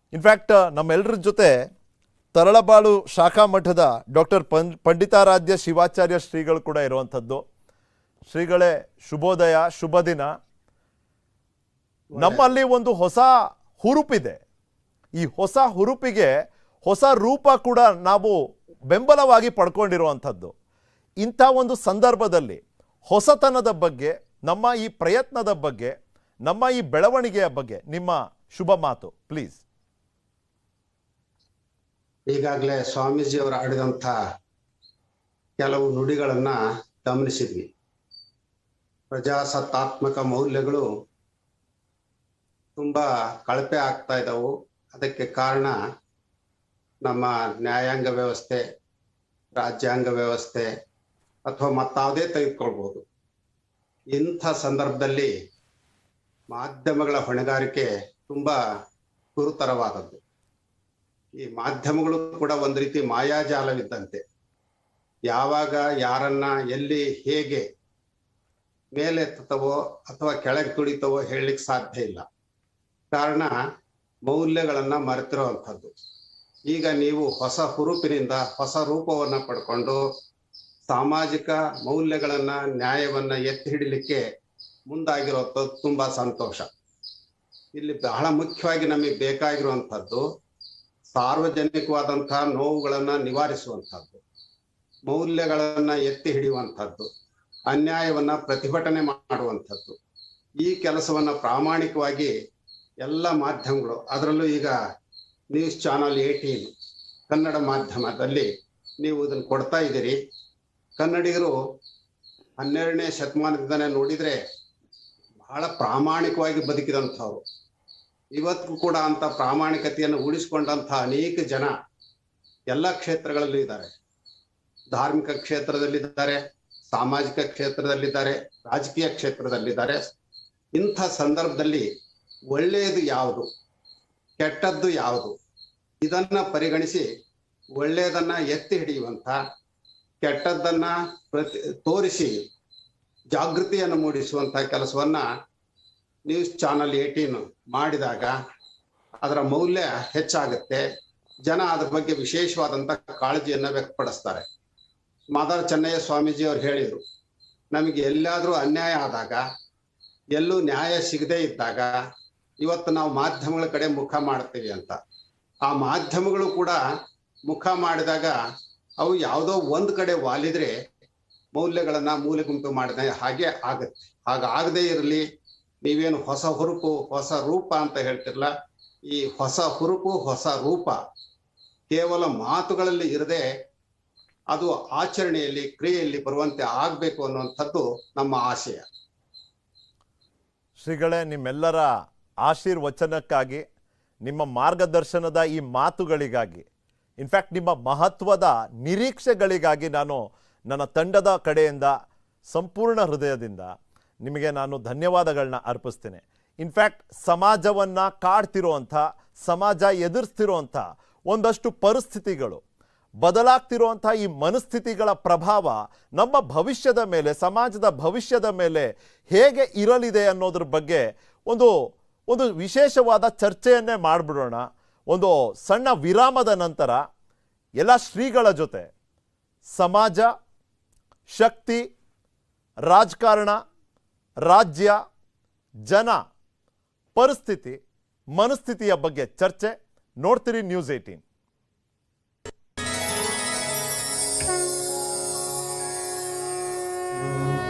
in fact ನಮ್ಮೆಲ್ಲರ ಜೊತೆ ತರಳಬಾಳು ಶಾಖಾ ಮಠದ ಡಾಕ್ಟರ್ ಪಂ ಪಂಡಿತಾರಾಧ್ಯ ಶಿವಾಚಾರ್ಯ ಶ್ರೀಗಳು ಕೂಡ ಇರುವಂಥದ್ದು ಶ್ರೀಗಳೇ ಶುಭೋದಯ ಶುಭ ದಿನ ನಮ್ಮಲ್ಲಿ ಒಂದು ಹೊಸ ಹುರುಪಿದೆ ಈ ಹೊಸ ಹುರುಪಿಗೆ ಹೊಸ ರೂಪ ಕೂಡ ನಾವು ಬೆಂಬಲವಾಗಿ ಪಡ್ಕೊಂಡಿರುವಂಥದ್ದು ಇಂಥ ಒಂದು ಸಂದರ್ಭದಲ್ಲಿ ಹೊಸತನದ ಬಗ್ಗೆ ನಮ್ಮ ಈ ಪ್ರಯತ್ನದ ಬಗ್ಗೆ ನಮ್ಮ ಈ ಬೆಳವಣಿಗೆಯ ಬಗ್ಗೆ ನಿಮ್ಮ ಶುಭ ಮಾತು ಪ್ಲೀಸ್ ಈಗಾಗಲೇ ಸ್ವಾಮೀಜಿಯವರು ಆಡಿದಂಥ ಕೆಲವು ನುಡಿಗಳನ್ನ ಗಮನಿಸಿದ್ವಿ ಪ್ರಜಾಸತ್ತಾತ್ಮಕ ಮೌಲ್ಯಗಳು ತುಂಬಾ ಕಳಪೆ ಆಗ್ತಾ ಇದ್ದವು ಅದಕ್ಕೆ ಕಾರಣ ನಮ್ಮ ನ್ಯಾಯಾಂಗ ವ್ಯವಸ್ಥೆ ರಾಜ್ಯಾಂಗ ವ್ಯವಸ್ಥೆ ಅಥವಾ ಮತ್ತಾವುದೇ ತೆಗೆದುಕೊಳ್ಬೋದು ಇಂಥ ಸಂದರ್ಭದಲ್ಲಿ ಮಾಧ್ಯಮಗಳ ಹೊಣೆಗಾರಿಕೆ ತುಂಬಾ ಗುರುತರವಾದದ್ದು ಈ ಮಾಧ್ಯಮಗಳು ಕೂಡ ಒಂದು ರೀತಿ ಮಾಯಾಜಾಲವಿದ್ದಂತೆ ಯಾವಾಗ ಯಾರನ್ನ ಎಲ್ಲಿ ಹೇಗೆ ಮೇಲೆತ್ತವೋ ಅಥವಾ ಕೆಳಗೆ ತುಳಿತವೋ ಹೇಳಲಿಕ್ಕೆ ಸಾಧ್ಯ ಇಲ್ಲ ಕಾರಣ ಮೌಲ್ಯಗಳನ್ನ ಮರೆತಿರುವಂಥದ್ದು ಈಗ ನೀವು ಹೊಸ ಹುರುಪಿನಿಂದ ಹೊಸ ರೂಪವನ್ನ ಪಡ್ಕೊಂಡು ಸಾಮಾಜಿಕ ಮೌಲ್ಯಗಳನ್ನ ನ್ಯಾಯವನ್ನ ಎತ್ತಿ ಹಿಡಿಲಿಕ್ಕೆ ಮುಂದಾಗಿರುವಂಥದ್ದು ತುಂಬಾ ಸಂತೋಷ ಇಲ್ಲಿ ಬಹಳ ಮುಖ್ಯವಾಗಿ ನಮಗೆ ಬೇಕಾಗಿರುವಂಥದ್ದು ಸಾರ್ವಜನಿಕವಾದಂತಹ ನೋವುಗಳನ್ನ ನಿವಾರಿಸುವಂಥದ್ದು ಮೌಲ್ಯಗಳನ್ನ ಎತ್ತಿ ಹಿಡಿಯುವಂಥದ್ದು ಅನ್ಯಾಯವನ್ನ ಪ್ರತಿಭಟನೆ ಮಾಡುವಂಥದ್ದು ಈ ಕೆಲಸವನ್ನ ಪ್ರಾಮಾಣಿಕವಾಗಿ ಎಲ್ಲ ಮಾಧ್ಯಮಗಳು ಅದರಲ್ಲೂ ಈಗ ನ್ಯೂಸ್ ಚಾನಲ್ ಏಟೀನ್ ಕನ್ನಡ ಮಾಧ್ಯಮದಲ್ಲಿ ನೀವು ಇದನ್ನು ಕೊಡ್ತಾ ಇದ್ದೀರಿ ಕನ್ನಡಿಗರು ಹನ್ನೆರಡನೇ ಶತಮಾನದಿಂದನೇ ನೋಡಿದ್ರೆ ಬಹಳ ಪ್ರಾಮಾಣಿಕವಾಗಿ ಬದುಕಿದಂಥವ್ರು ಇವತ್ತಿಗೂ ಕೂಡ ಅಂತ ಪ್ರಾಮಾಣಿಕತೆಯನ್ನು ಉಳಿಸಿಕೊಂಡಂತಹ ಅನೇಕ ಜನ ಎಲ್ಲ ಕ್ಷೇತ್ರಗಳಲ್ಲೂ ಇದ್ದಾರೆ ಧಾರ್ಮಿಕ ಕ್ಷೇತ್ರದಲ್ಲಿದ್ದಾರೆ ಸಾಮಾಜಿಕ ಕ್ಷೇತ್ರದಲ್ಲಿದ್ದಾರೆ ರಾಜಕೀಯ ಕ್ಷೇತ್ರದಲ್ಲಿದ್ದಾರೆ ಇಂಥ ಸಂದರ್ಭದಲ್ಲಿ ಒಳ್ಳೆಯದು ಯಾವುದು ಕೆಟ್ಟದ್ದು ಯಾವುದು ಇದನ್ನ ಪರಿಗಣಿಸಿ ಒಳ್ಳೆಯದನ್ನ ಎತ್ತಿ ಹಿಡಿಯುವಂತ ಕೆಟ್ಟದ್ದನ್ನ ಪ್ರತಿ ತೋರಿಸಿ ಜಾಗೃತಿಯನ್ನು ಮೂಡಿಸುವಂತ ಕೆಲಸವನ್ನ ನ್ಯೂಸ್ ಚಾನಲ್ ಏಟೀನ್ ಮಾಡಿದಾಗ ಅದರ ಮೌಲ್ಯ ಹೆಚ್ಚಾಗುತ್ತೆ ಜನ ಅದ್ರ ಬಗ್ಗೆ ವಿಶೇಷವಾದಂತ ಕಾಳಜಿಯನ್ನ ವ್ಯಕ್ತಪಡಿಸ್ತಾರೆ ಮಾದಾರ ಚೆನ್ನಯ್ಯ ಸ್ವಾಮೀಜಿ ಅವ್ರು ಹೇಳಿದ್ರು ನಮಗೆ ಎಲ್ಲಾದ್ರೂ ಅನ್ಯಾಯ ಆದಾಗ ಎಲ್ಲೂ ನ್ಯಾಯ ಸಿಗದೇ ಇದ್ದಾಗ ಇವತ್ತು ನಾವು ಮಾಧ್ಯಮಗಳ ಕಡೆ ಮುಖ ಮಾಡ್ತೀವಿ ಅಂತ ಆ ಮಾಧ್ಯಮಗಳು ಕೂಡ ಮುಖ ಮಾಡಿದಾಗ ಅವು ಯಾವುದೋ ಒಂದ್ ಕಡೆ ವಾಲಿದ್ರೆ ಮೌಲ್ಯಗಳನ್ನ ಮೂಲೆ ಗುಂಪು ಮಾಡಿದ ಹಾಗೆ ಆಗತ್ತೆ ಹಾಗಾಗದೇ ಇರಲಿ ನೀವೇನು ಹೊಸ ಹುರುಪು ಹೊಸ ರೂಪ ಅಂತ ಹೇಳ್ತಿರಲ್ಲ ಈ ಹೊಸ ಹುರುಪು ಹೊಸ ರೂಪ ಕೇವಲ ಮಾತುಗಳಲ್ಲಿ ಇರದೆ ಅದು ಆಚರಣೆಯಲ್ಲಿ ಕ್ರಿಯೆಯಲ್ಲಿ ಬರುವಂತೆ ಆಗ್ಬೇಕು ಅನ್ನುವಂಥದ್ದು ನಮ್ಮ ಆಶಯ ಶ್ರೀಗಳೇ ನಿಮ್ಮೆಲ್ಲರ ಆಶೀರ್ವಚನಕ್ಕಾಗಿ ನಿಮ್ಮ ಮಾರ್ಗದರ್ಶನದ ಈ ಮಾತುಗಳಿಗಾಗಿ ಇನ್ಫ್ಯಾಕ್ಟ್ ನಿಮ್ಮ ಮಹತ್ವದ ನಿರೀಕ್ಷೆಗಳಿಗಾಗಿ ನಾನು ನನ್ನ ತಂಡದ ಕಡೆಯಿಂದ ಸಂಪೂರ್ಣ ಹೃದಯದಿಂದ ನಿಮಗೆ ನಾನು ಧನ್ಯವಾದಗಳನ್ನ ಅರ್ಪಿಸ್ತೇನೆ ಇನ್ಫ್ಯಾಕ್ಟ್ ಸಮಾಜವನ್ನು ಕಾಡ್ತಿರುವಂಥ ಸಮಾಜ ಎದುರಿಸ್ತಿರುವಂಥ ಒಂದಷ್ಟು ಪರಿಸ್ಥಿತಿಗಳು ಬದಲಾಗ್ತಿರುವಂಥ ಈ ಮನಸ್ಥಿತಿಗಳ ಪ್ರಭಾವ ನಮ್ಮ ಭವಿಷ್ಯದ ಮೇಲೆ ಸಮಾಜದ ಭವಿಷ್ಯದ ಮೇಲೆ ಹೇಗೆ ಇರಲಿದೆ ಅನ್ನೋದ್ರ ಬಗ್ಗೆ ಒಂದು ಒಂದು ವಿಶೇಷವಾದ ಚರ್ಚೆಯನ್ನೇ ಮಾಡಿಬಿಡೋಣ ಒಂದು ಸಣ್ಣ ವಿರಾಮದ ನಂತರ ಎಲ್ಲ ಶ್ರೀಗಳ ಜೊತೆ ಸಮಾಜ ಶಕ್ತಿ ರಾಜಕಾರಣ ರಾಜ್ಯ ಜನ ಪರಿಸ್ಥಿತಿ ಮನಸ್ಥಿತಿಯ ಬಗ್ಗೆ ಚರ್ಚೆ ನೋಡ್ತೀರಿ ನ್ಯೂಸ್ ಏಯ್ಟೀನ್